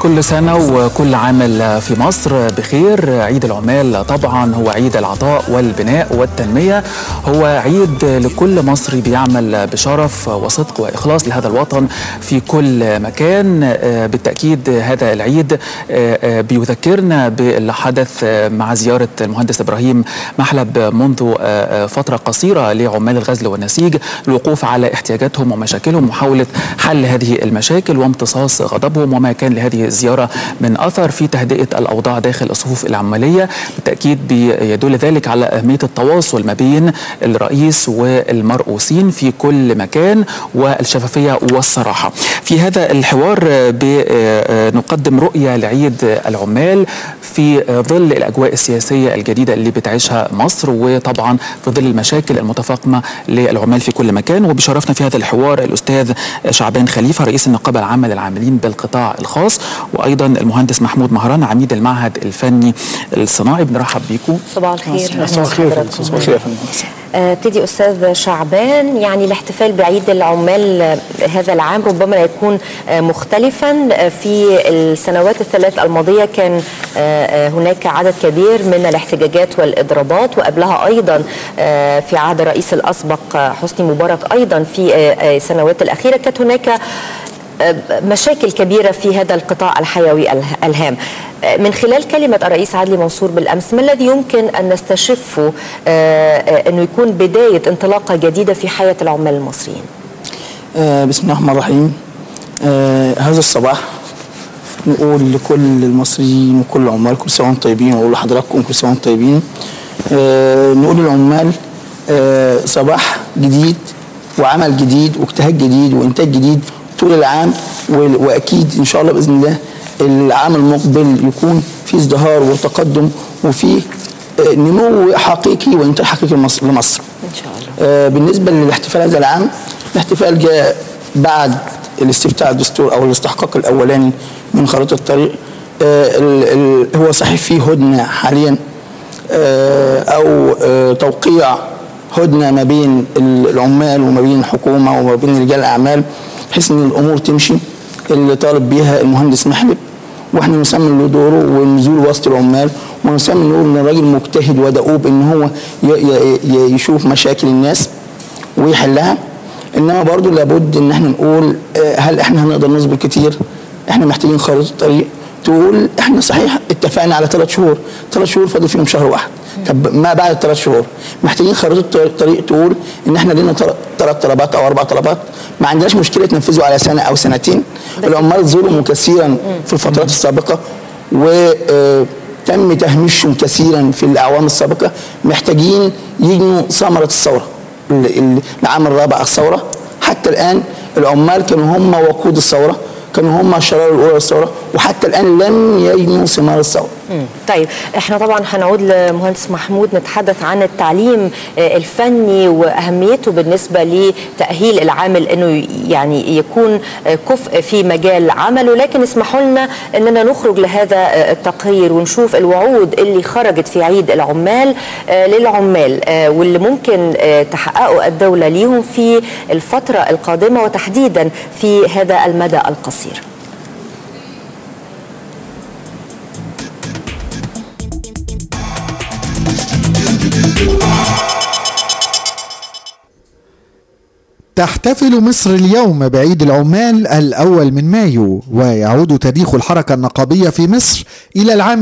كل سنة وكل عامل في مصر بخير عيد العمال طبعا هو عيد العطاء والبناء والتنمية هو عيد لكل مصري بيعمل بشرف وصدق وإخلاص لهذا الوطن في كل مكان بالتأكيد هذا العيد بيذكرنا باللي حدث مع زيارة المهندس إبراهيم محلب منذ فترة قصيرة لعمال الغزل والنسيج الوقوف على احتياجاتهم ومشاكلهم ومحاولة حل هذه المشاكل وامتصاص غضبهم وما كان لهذه الزيارة من أثر في تهدئة الأوضاع داخل الصفوف العمالية بالتأكيد بيدل ذلك على أهمية التواصل ما بين الرئيس والمرؤوسين في كل مكان والشفافية والصراحة في هذا الحوار نقدم رؤية لعيد العمال في ظل الأجواء السياسية الجديدة اللي بتعيشها مصر وطبعا في ظل المشاكل المتفاقمة للعمال في كل مكان وبشرفنا في هذا الحوار الأستاذ شعبان خليفة رئيس النقابة العامة للعاملين بالقطاع الخاص وايضا المهندس محمود مهران عميد المعهد الفني الصناعي بنرحب بيكم صباح الخير صباح الخير صباح الخير ابتدي استاذ شعبان يعني الاحتفال بعيد العمال هذا العام ربما يكون مختلفا في السنوات الثلاث الماضيه كان هناك عدد كبير من الاحتجاجات والاضرابات وقبلها ايضا في عهد الرئيس الاسبق حسني مبارك ايضا في السنوات الاخيره كانت هناك مشاكل كبيرة في هذا القطاع الحيوي الهام من خلال كلمة الرئيس عدلي منصور بالأمس ما الذي يمكن أن نستشفه أنه يكون بداية انطلاقة جديدة في حياة العمال المصريين بسم الله الرحمن الرحيم هذا الصباح نقول لكل المصريين وكل العمال كل سنة وانتم طيبين ونقول لحضراتكم كل سنة وانتم طيبين نقول للعمال صباح جديد وعمل جديد واجتهاد جديد وانتاج جديد طول العام واكيد ان شاء الله باذن الله العام المقبل يكون في ازدهار وتقدم وفي نمو حقيقي وانتاج حقيقي لمصر ان شاء الله بالنسبه للاحتفال هذا العام الاحتفال جاء بعد الاستفتاء الدستور او الاستحقاق الاولاني من خريطه الطريق هو صحيح فيه هدنه حاليا او توقيع هدنه ما بين العمال وما بين الحكومه وما بين رجال الاعمال بحيث ان الامور تمشي اللي طالب بيها المهندس محلب واحنا نسمي له دوره ونزول وسط العمال ونسمي نقول ان الراجل مجتهد ودؤوب ان هو يشوف مشاكل الناس ويحلها انما برضه لابد ان احنا نقول هل احنا هنقدر نصبر كتير احنا محتاجين خريطه طريق تقول احنا صحيح اتفقنا على ثلاث شهور ثلاث شهور فاضل فيهم شهر واحد طب ما بعد الثلاث شهور محتاجين خريطه طريق تقول ان احنا لنا ثلاث طلبات او اربع طلبات ما عندناش مشكله تنفذه على سنه او سنتين العمال ظلموا كثيرا في الفترات السابقه وتم تهميشهم كثيرا في الاعوام السابقه محتاجين يجنوا ثمره الثوره العام الرابع الثوره حتى الان العمال كانوا هم وقود الثوره كانوا هم الشراره الاولى للثوره وحتى الان لم يجنوا ثمار الثوره. طيب احنا طبعا هنعود لمهندس محمود نتحدث عن التعليم الفني واهميته بالنسبه لتاهيل العامل انه يعني يكون كفء في مجال عمله لكن اسمحوا لنا اننا نخرج لهذا التقرير ونشوف الوعود اللي خرجت في عيد العمال للعمال واللي ممكن تحققه الدوله ليهم في الفتره القادمه وتحديدا في هذا المدى القصير. تحتفل مصر اليوم بعيد العمال الأول من مايو ويعود تاريخ الحركة النقابية في مصر إلى العام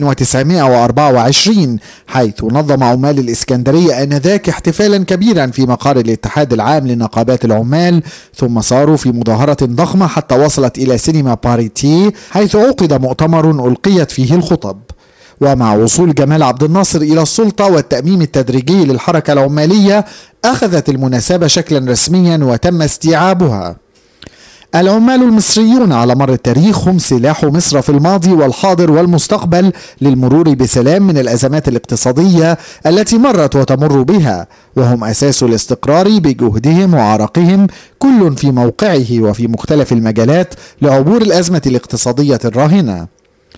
1924 حيث نظم عمال الإسكندرية آنذاك احتفالا كبيرا في مقر الاتحاد العام لنقابات العمال ثم صاروا في مظاهرة ضخمة حتى وصلت إلى سينما باريتي حيث عقد مؤتمر ألقيت فيه الخطب ومع وصول جمال عبد الناصر إلى السلطة والتأميم التدريجي للحركة العمالية أخذت المناسبة شكلا رسميا وتم استيعابها العمال المصريون على مر التاريخ هم سلاح مصر في الماضي والحاضر والمستقبل للمرور بسلام من الأزمات الاقتصادية التي مرت وتمر بها وهم أساس الاستقرار بجهدهم وعرقهم كل في موقعه وفي مختلف المجالات لعبور الأزمة الاقتصادية الراهنة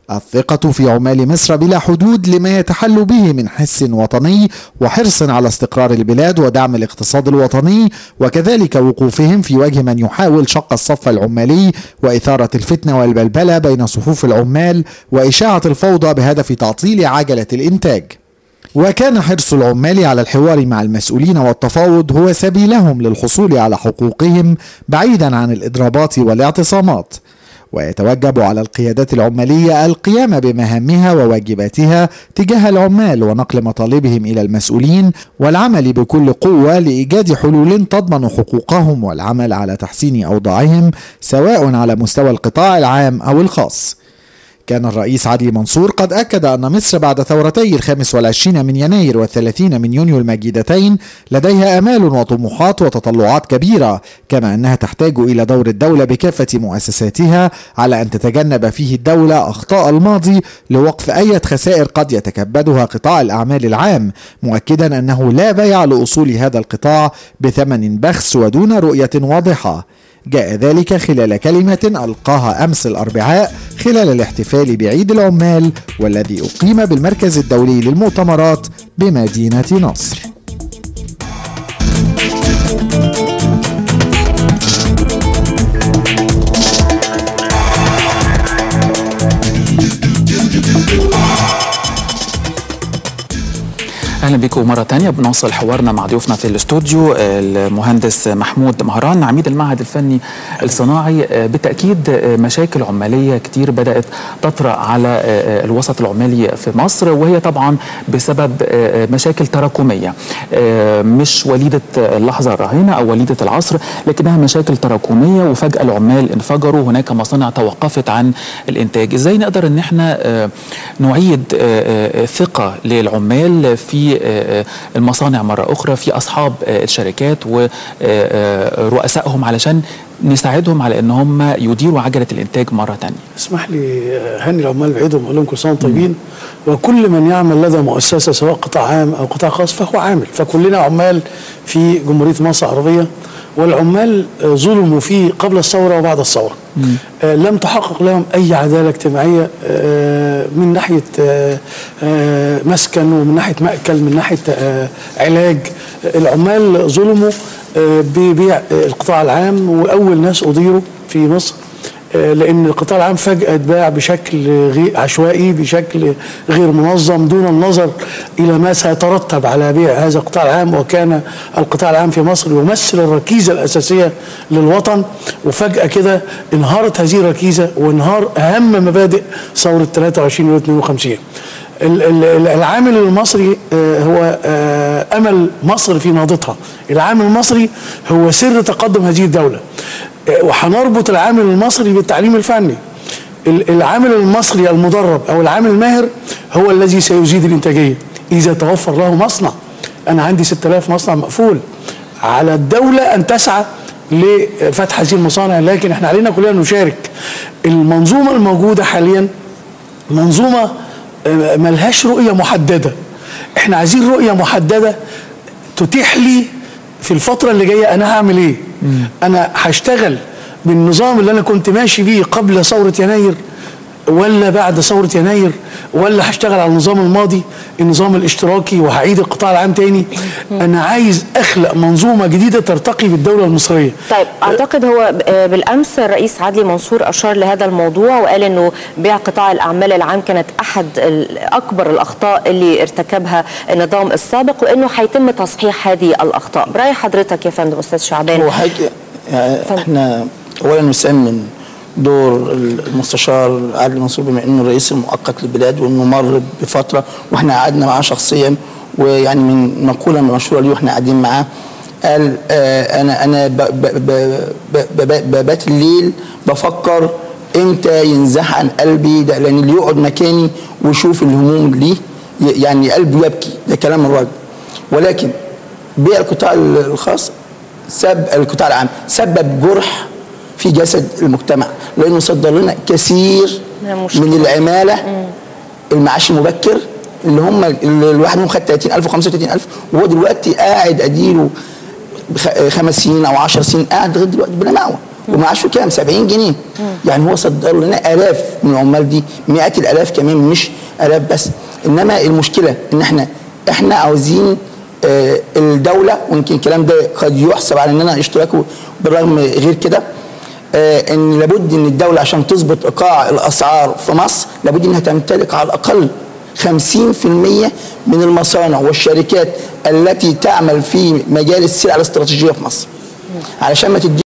الثقة في عمال مصر بلا حدود لما يتحل به من حس وطني وحرص على استقرار البلاد ودعم الاقتصاد الوطني وكذلك وقوفهم في وجه من يحاول شق الصف العمالي وإثارة الفتنة والبلبلة بين صفوف العمال وإشاعة الفوضى بهدف تعطيل عجلة الإنتاج. وكان حرص العمال على الحوار مع المسؤولين والتفاوض هو سبيلهم للحصول على حقوقهم بعيدا عن الإضرابات والاعتصامات. ويتوجب على القيادات العمالية القيام بمهامها وواجباتها تجاه العمال ونقل مطالبهم إلى المسؤولين والعمل بكل قوة لإيجاد حلول تضمن حقوقهم والعمل على تحسين أوضاعهم سواء على مستوى القطاع العام أو الخاص. كان الرئيس علي منصور قد أكد أن مصر بعد ثورتي الخامس والعشرين من يناير والثلاثين من يونيو المجيدتين لديها آمال وطموحات وتطلعات كبيرة كما أنها تحتاج إلى دور الدولة بكافة مؤسساتها على أن تتجنب فيه الدولة أخطاء الماضي لوقف أي خسائر قد يتكبدها قطاع الأعمال العام مؤكدا أنه لا بيع لأصول هذا القطاع بثمن بخس ودون رؤية واضحة جاء ذلك خلال كلمة ألقاها أمس الأربعاء خلال الاحتفال بعيد العمال والذي أقيم بالمركز الدولي للمؤتمرات بمدينة نصر. اهلا بكم مره تانية بنوصل حوارنا مع ضيوفنا في الاستوديو المهندس محمود مهران عميد المعهد الفني الصناعي بالتاكيد مشاكل عماليه كتير بدات تطرا على الوسط العمالي في مصر وهي طبعا بسبب مشاكل تراكميه مش وليده اللحظه الرهينه او وليده العصر لكنها مشاكل تراكميه وفجاه العمال انفجروا هناك مصانع توقفت عن الانتاج ازاي نقدر ان احنا نعيد ثقه للعمال في المصانع مرة أخرى في أصحاب الشركات ورؤسائهم علشان نساعدهم على ان هم يديروا عجله الانتاج مره ثانيه. اسمح لي هني العمال بعيدهم اقول لهم كل سنه طيبين وكل من يعمل لدى مؤسسه سواء قطاع عام او قطاع خاص فهو عامل فكلنا عمال في جمهوريه مصر العربيه والعمال ظلموا فيه قبل الثوره وبعد الثوره. آه لم تحقق لهم اي عداله اجتماعيه آه من ناحيه آه مسكن ومن ناحيه ماكل من ناحيه علاج العمال ظلموا ببيع القطاع العام واول ناس اضيروا في مصر لان القطاع العام فجاه اتباع بشكل غير عشوائي بشكل غير منظم دون النظر الى ما سيترتب على بيع هذا القطاع العام وكان القطاع العام في مصر يمثل الركيزه الاساسيه للوطن وفجاه كده انهارت هذه الركيزه وانهار اهم مبادئ ثوره 23 و 52 العامل المصري هو امل مصر في نهضتها العامل المصري هو سر تقدم هذه الدوله وهنربط العامل المصري بالتعليم الفني العامل المصري المدرب او العامل الماهر هو الذي سيزيد الانتاجيه اذا توفر له مصنع انا عندي 6000 مصنع مقفول على الدوله ان تسعى لفتح هذه المصانع لكن احنا علينا كلنا نشارك المنظومه الموجوده حاليا منظومه ملهاش رؤيه محدده احنا عايزين رؤيه محدده تتيح لي في الفتره اللي جايه انا هعمل ايه مم. انا هشتغل بالنظام اللي انا كنت ماشي بيه قبل ثوره يناير ولا بعد ثوره يناير ولا هشتغل على النظام الماضي النظام الاشتراكي وهعيد القطاع العام تاني مم. انا عايز اخلق منظومه جديده ترتقي بالدوله المصريه طيب اعتقد هو بالامس الرئيس عدلي منصور اشار لهذا الموضوع وقال انه بيع قطاع الاعمال العام كانت احد اكبر الاخطاء اللي ارتكبها النظام السابق وانه هيتم تصحيح هذه الاخطاء براي حضرتك يا فندم استاذ شعبان هو حاجه يعني احنا اولا نسمن دور المستشار عادل منصور بما انه الرئيس المؤقت للبلاد وانه مر بفتره واحنا قعدنا معاه شخصيا ويعني من مقوله مشهوره ليه واحنا قاعدين معاه قال آه انا انا ببات الليل بفكر امتى ينزح عن قلبي ده لان اللي يقعد مكاني ويشوف الهموم دي يعني قلبه يبكي ده كلام الراجل ولكن بيع القطاع الخاص سب القطاع العام سبب جرح في جسد المجتمع لانه صدر لنا كثير من العماله مم. المعاش المبكر اللي هم اللي الواحد منهم خد 30000 و35000 وهو دلوقتي قاعد اديله خمس سنين او 10 سنين قاعد لغايه دلوقتي بلا مأوى ومعاشه كام 70 جنيه يعني هو صدر لنا الاف من العمال دي مئات الالاف كمان مش الاف بس انما المشكله ان احنا احنا عاوزين آه، الدوله ويمكن الكلام ده قد يحسب على ان انا اشتراكه بالرغم غير كده آه، ان لابد ان الدوله عشان تظبط ايقاع الاسعار في مصر لابد انها تمتلك على الاقل 50% من المصانع والشركات التي تعمل في مجال السلع الاستراتيجيه في مصر علشان ما تدي